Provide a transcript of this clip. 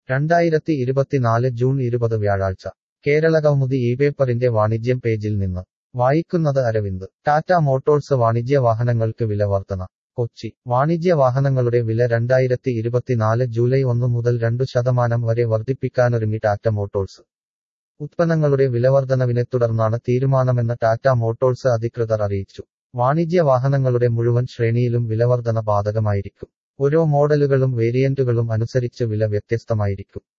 രണ്ടായിരത്തി ഇരുപത്തിനാല് ജൂൺ ഇരുപത് വ്യാഴാഴ്ച കേരളകൗമുദി ഈ പേപ്പറിന്റെ വാണിജ്യം പേജിൽ നിന്ന് വായിക്കുന്നത് അരവിന്ദ് ടാറ്റ മോട്ടോഴ്സ് വാണിജ്യ വാഹനങ്ങൾക്ക് വില വർധന കൊച്ചി വാണിജ്യ വാഹനങ്ങളുടെ വില രണ്ടായിരത്തി ഇരുപത്തിനാല് ജൂലൈ ഒന്ന് മുതൽ രണ്ടു ശതമാനം വരെ വർദ്ധിപ്പിക്കാനൊരുങ്ങി ടാറ്റ മോട്ടോഴ്സ് ഉത്പന്നങ്ങളുടെ വിലവർധനവിനെ തുടർന്നാണ് തീരുമാനമെന്ന് ടാറ്റ മോട്ടോഴ്സ് അധികൃതർ അറിയിച്ചു വാണിജ്യ വാഹനങ്ങളുടെ മുഴുവൻ ശ്രേണിയിലും വിലവർധന ബാധകമായിരിക്കും ഓരോ മോഡലുകളും വേരിയന്റുകളും അനുസരിച്ച് വില വ്യത്യസ്തമായിരിക്കും